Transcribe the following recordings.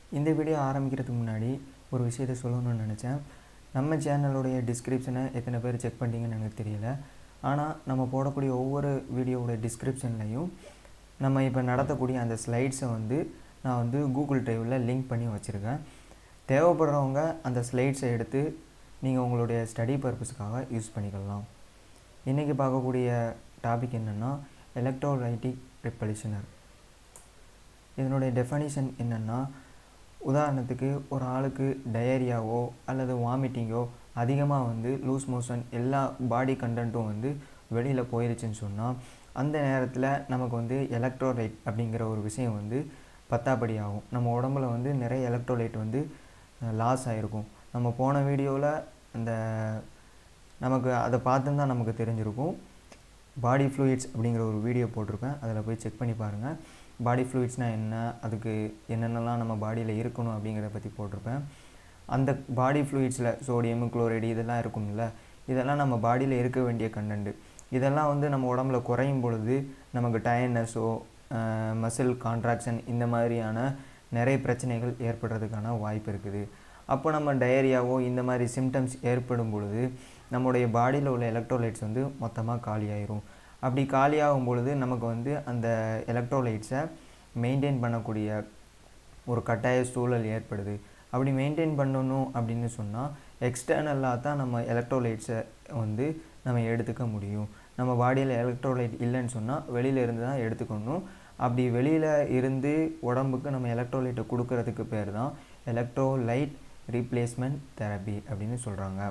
இந்த வீடியோ ஆரம்பிக்கிறதுக்கு முன்னாடி ஒரு விஷயத்த சொல்லணும்னு நினச்சேன் நம்ம சேனலுடைய டிஸ்கிரிப்ஷனை எத்தனை பேர் செக் பண்ணிட்டீங்கன்னு எனக்கு தெரியல ஆனால் நம்ம போடக்கூடிய ஒவ்வொரு வீடியோவோட டிஸ்கிரிப்ஷன்லையும் நம்ம இப்போ நடத்தக்கூடிய அந்த ஸ்லைட்ஸை வந்து நான் வந்து கூகுள் டிரைவில் லிங்க் பண்ணி வச்சுருக்கேன் தேவைப்படுறவங்க அந்த ஸ்லைட்ஸை எடுத்து நீங்கள் உங்களுடைய ஸ்டடி பர்பஸுக்காக யூஸ் பண்ணிக்கலாம் இன்றைக்கி பார்க்கக்கூடிய டாபிக் என்னென்னா எலக்ட்ரோலைட்டிக் ரிப்பலிஷனர் இதனுடைய டெஃபனிஷன் என்னென்னா உதாரணத்துக்கு ஒரு ஆளுக்கு டயரியாவோ அல்லது வாமிட்டிங்கோ அதிகமாக வந்து லூஸ் மோஷன் எல்லா பாடி கண்டென்ட்டும் வந்து வெளியில் போயிருச்சுன்னு சொன்னால் அந்த நேரத்தில் நமக்கு வந்து எலக்ட்ரோலைட் அப்படிங்கிற ஒரு விஷயம் வந்து பத்தாப்படி ஆகும் நம்ம உடம்புல வந்து நிறைய எலக்ட்ரோலைட் வந்து லாஸ் ஆகிருக்கும் நம்ம போன வீடியோவில் அந்த நமக்கு அதை பார்த்துன்னு தான் நமக்கு தெரிஞ்சிருக்கும் பாடி ஃப்ளூயிட்ஸ் அப்படிங்கிற ஒரு வீடியோ போட்டிருப்பேன் அதில் போய் செக் பண்ணி பாருங்கள் பாடி ஃப்ளூயிட்ஸ்னால் என்ன அதுக்கு என்னென்னலாம் நம்ம பாடியில் இருக்கணும் அப்படிங்கிறத பற்றி போட்டிருப்பேன் அந்த பாடி ஃப்ளூயிட்ஸில் சோடியம் குளோரைடு இதெல்லாம் இருக்கும்ல இதெல்லாம் நம்ம பாடியில் இருக்க வேண்டிய கண்டென்ட்டு இதெல்லாம் வந்து நம்ம உடம்புல குறையும் பொழுது நமக்கு டயர்னஸோ மசில் கான்ட்ராக்ஷன் இந்த மாதிரியான நிறைய பிரச்சனைகள் ஏற்படுறதுக்கான வாய்ப்பு இருக்குது அப்போ நம்ம டயரியாவோ இந்த மாதிரி சிம்டம்ஸ் ஏற்படும் பொழுது நம்முடைய பாடியில் உள்ள எலக்ட்ரோலைட்ஸ் வந்து மொத்தமாக காலியாயிரும் அப்படி காலியாகும் பொழுது நமக்கு வந்து அந்த எலக்ட்ரோலைட்ஸை மெயின்டைன் பண்ணக்கூடிய ஒரு கட்டாய சூழல் ஏற்படுது அப்படி மெயின்டைன் பண்ணணும் அப்படின்னு சொன்னால் எக்ஸ்டர்னலாக தான் நம்ம எலக்ட்ரோலைட்ஸை வந்து நம்ம எடுத்துக்க முடியும் நம்ம பாடியில் எலக்ட்ரோலைட் இல்லைன்னு சொன்னால் வெளியில் இருந்து தான் எடுத்துக்கணும் அப்படி வெளியில் இருந்து உடம்புக்கு நம்ம எலக்ட்ரோலைட்டை கொடுக்கறதுக்கு பேர் தான் எலக்ட்ரோலைட் ரீப்ளேஸ்மெண்ட் தெரப்பி அப்படின்னு சொல்கிறாங்க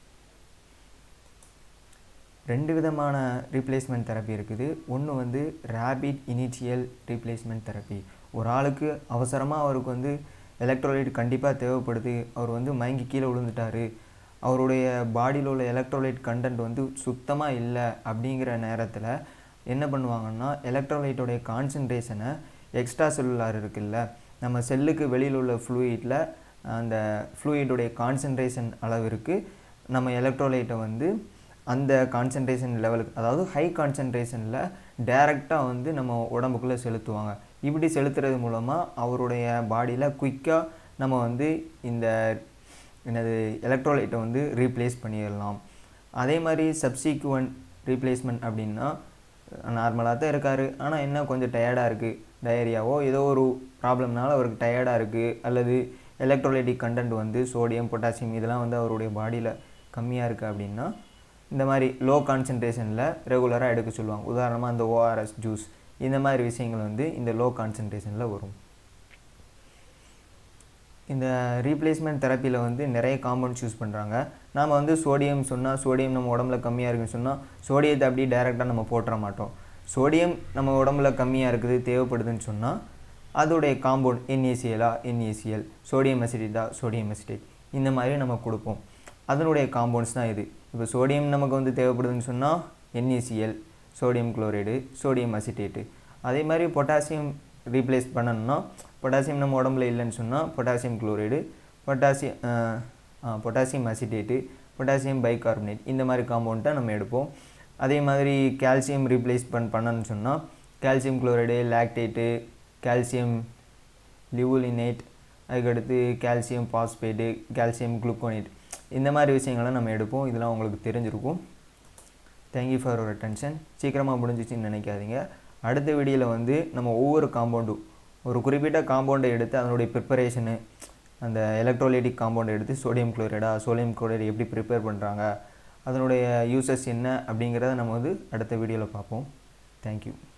ரெண்டு விதமான ரீப்ளேஸ்மெண்ட் தெரப்பி இருக்குது ஒன்று வந்து ரேபிட் இனிஷியல் ரீப்ளேஸ்மெண்ட் தெரப்பி ஒரு ஆளுக்கு அவசரமாக அவருக்கு வந்து எலக்ட்ரோலைட் கண்டிப்பாக தேவைப்படுது அவர் வந்து மயங்கி கீழே விழுந்துட்டார் அவருடைய பாடியில் உள்ள எலக்ட்ரோலைட் கண்டென்ட் வந்து சுத்தமாக இல்லை அப்படிங்கிற நேரத்தில் என்ன பண்ணுவாங்கன்னா எலக்ட்ரோலைட்டோடைய கான்சன்ட்ரேஷனை எக்ஸ்ட்ரா செல்லுலார் இருக்குல்ல நம்ம செல்லுக்கு வெளியில் உள்ள ஃப்ளூயிட்டில் அந்த ஃப்ளூயிடுடைய கான்சன்ட்ரேஷன் அளவிற்கு நம்ம எலக்ட்ரோலைட்டை வந்து அந்த கான்சன்ட்ரேஷன் லெவலுக்கு அதாவது ஹை கான்சன்ட்ரேஷனில் டைரெக்டாக வந்து நம்ம உடம்புக்குள்ளே செலுத்துவாங்க இப்படி செலுத்துறது மூலமாக அவருடைய பாடியில் குயிக்காக நம்ம வந்து இந்த என்னது எலக்ட்ரோலைட்டை வந்து ரீப்ளேஸ் பண்ணிடலாம் அதே மாதிரி சப்சீக்குவன்ட் ரீப்ளேஸ்மெண்ட் அப்படின்னா நார்மலாக தான் இருக்கார் ஆனால் என்ன கொஞ்சம் டயர்டாக இருக்குது டயரியாவோ ஏதோ ஒரு ப்ராப்ளம்னால அவருக்கு டயர்டாக இருக்குது அல்லது எலக்ட்ரோலைட்டிக் கண்டென்ட் வந்து சோடியம் பொட்டாசியம் இதெல்லாம் வந்து அவருடைய பாடியில் கம்மியாக இருக்குது அப்படின்னா இந்த மாதிரி லோ கான்சன்ட்ரேஷனில் ரெகுலராக எடுக்க சொல்லுவாங்க உதாரணமாக இந்த ஓஆர்எஸ் ஜூஸ் இந்த மாதிரி விஷயங்கள் வந்து இந்த லோ கான்சன்ட்ரேஷனில் வரும் இந்த ரீப்ளேஸ்மெண்ட் தெரப்பியில் வந்து நிறைய காம்பவுண்ட்ஸ் யூஸ் பண்ணுறாங்க நாம் வந்து சோடியம் சொன்னால் சோடியம் நம்ம உடம்புல கம்மியாக இருக்குன்னு சொன்னால் சோடியத்தை அப்படியே டைரெக்டாக நம்ம போட்டுற மாட்டோம் சோடியம் நம்ம உடம்புல கம்மியாக இருக்குது தேவைப்படுதுன்னு சொன்னால் அதோடைய காம்பவுண்ட் என்ஏசிஎலா என்ஏசிஎல் சோடியம் அசிடேட்டா சோடியம் அசிடேட் இந்த மாதிரி நம்ம கொடுப்போம் அதனுடைய காம்பவுண்ட்ஸ் தான் இது இப்போ சோடியம் நமக்கு வந்து தேவைப்படுதுன்னு சொன்னால் NaCl sodium chloride sodium acetate அதே மாதிரி பொட்டாசியம் ரீப்ளேஸ் பண்ணணும்னா பொட்டாசியம் நம்ம உடம்புல இல்லைன்னு சொன்னால் potassium chloride potassium potassium acetate potassium bicarbonate இந்த மாதிரி காம்பவுண்ட்டை நம்ம எடுப்போம் அதே மாதிரி கால்சியம் ரீப்ளேஸ் பண் பண்ணணும்னு சொன்னால் calcium chloride lactate calcium levulinate அதுக்கடுத்து கால்சியம் பாஸ்பேட்டு கால்சியம் குளுக்கோனேட் இந்த மாதிரி விஷயங்களை நம்ம எடுப்போம் இதெல்லாம் உங்களுக்கு தெரிஞ்சிருக்கும் தேங்க்யூ ஃபார் ஒரு அட்டென்ஷன் சீக்கிரமாக முடிஞ்சிச்சின்னு நினைக்காதீங்க அடுத்த வீடியோவில் வந்து நம்ம ஒவ்வொரு காம்பவுண்டும் ஒரு குறிப்பிட்ட காம்பவுண்டை எடுத்து அதனுடைய ப்ரிப்பரேஷனு அந்த எலக்ட்ரோலைட்டிக் காம்பவுண்டை எடுத்து சோடியம் குளோரைடா சோடியம் குளோரைடு எப்படி ப்ரிப்பேர் பண்ணுறாங்க அதனுடைய யூசஸ் என்ன அப்படிங்கிறத நம்ம வந்து அடுத்த வீடியோவில் பார்ப்போம் தேங்க்யூ